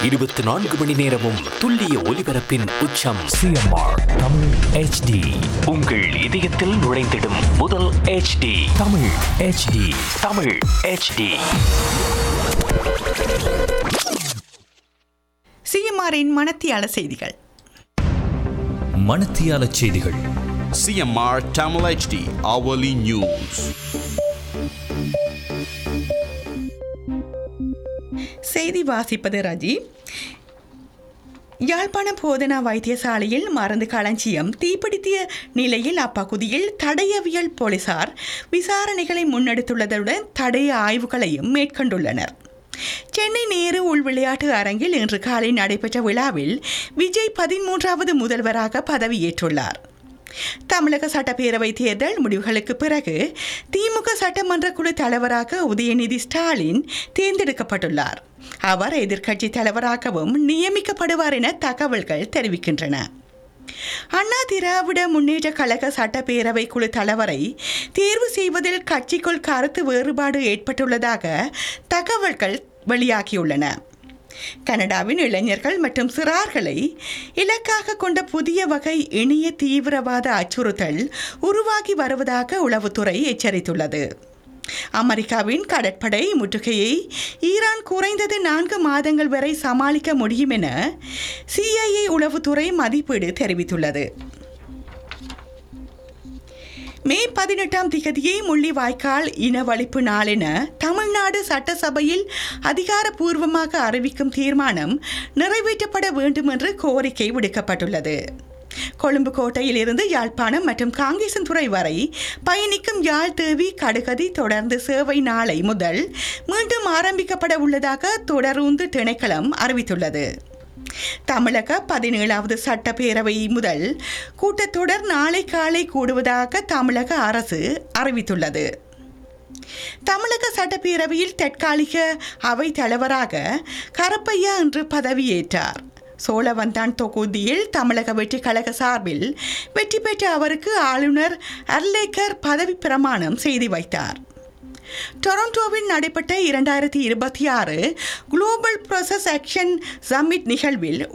இருபத்தி நான்கு மணி நேரமும் துல்லிய ஒலிபரப்பின் உச்சம் சிஎம்ஆர் தமிழ் ஹெச்டி உங்கள் இதயத்தில் நுழைந்திடும் முதல் HD Tamil HD Tamil HD சிஎம்ஆரின் மனத்தியால செய்திகள் மணத்தியால செய்திகள் CMR Tamil HD hourly news. செய்தி வாசிப்பது ரஜி யாழ்ப்பாணம் போதனா வைத்தியசாலையில் மருந்து களஞ்சியம் தீப்பிடித்திய நிலையில் அப்பகுதியில் தடயவியல் போலீசார் விசாரணைகளை முன்னெடுத்துள்ளதுடன் தடய ஆய்வுகளையும் மேற்கொண்டுள்ளனர் சென்னை நேரு உள் விளையாட்டு அரங்கில் இன்று காலை நடைபெற்ற விழாவில் விஜய் பதிமூன்றாவது முதல்வராக பதவியேற்றுள்ளார் தமிழக சட்டப்பேரவை தேர்தல் முடிவுகளுக்கு பிறகு திமுக சட்டமன்ற குழு தலைவராக உதயநிதி ஸ்டாலின் தேர்ந்தெடுக்கப்பட்டுள்ளார் அவர் எதிர்க்கட்சி தலைவராகவும் நியமிக்கப்படுவார் என தகவல்கள் தெரிவிக்கின்றன அண்ணா திராவிட முன்னேற்ற கழக சட்டப்பேரவை குழு தலைவரை தேர்வு செய்வதில் கட்சிக்குள் கருத்து வேறுபாடு ஏற்பட்டுள்ளதாக தகவல்கள் வெளியாகியுள்ளன கனடாவின் இளைஞர்கள் மற்றும் சிறார்களை இலக்காக கொண்ட புதிய வகை இணைய தீவிரவாத அச்சுறுத்தல் உருவாகி வருவதாக உளவுத்துறை எச்சரித்துள்ளது அமெரிக்காவின் கடற்படை முற்றுகையை ஈரான் குறைந்தது நான்கு மாதங்கள் வரை சமாளிக்க முடியும் என சிஐஏ உளவுத்துறை மதிப்பீடு தெரிவித்துள்ளது மே பதினெட்டாம் திகதியை முள்ளிவாய்க்கால் இனவழிப்பு நாளென தமிழ்நாடு சட்டசபையில் அதிகாரப்பூர்வமாக அறிவிக்கும் தீர்மானம் நிறைவேற்றப்பட வேண்டும் என்று கோரிக்கை விடுக்கப்பட்டுள்ளது கொழும்பு கோட்டையில் இருந்து யாழ்ப்பாணம் மற்றும் காங்கேசன்துறை வரை பயணிக்கும் யாழ் தேவி கடுகதி தொடர்ந்து சேவை நாளை முதல் மீண்டும் ஆரம்பிக்கப்பட உள்ளதாக தொடருந்து திணைக்களம் அறிவித்துள்ளது தமிழக பதினேழாவது சட்டப்பேரவை முதல் கூட்டத்தொடர் நாளை காலை கூடுவதாக தமிழக அரசு அறிவித்துள்ளது தமிழக சட்டப்பேரவையில் தற்காலிக அவை தலைவராக கரப்பையா இன்று பதவியேற்றார் சோழவந்தான் தொகுதியில் தமிழக வெற்றி கழக சார்பில் வெற்றி பெற்ற அவருக்கு ஆளுநர் அர்லேக்கர் பதவி பிரமாணம் செய்து வைத்தார் டொரண்டோவில் நடைபெற்ற இரண்டாயிரத்தி இருபத்தி ஆறு குளோபல் ப்ராசஸ் ஆக்ஷன் சம்மிட் நிகழ்வில்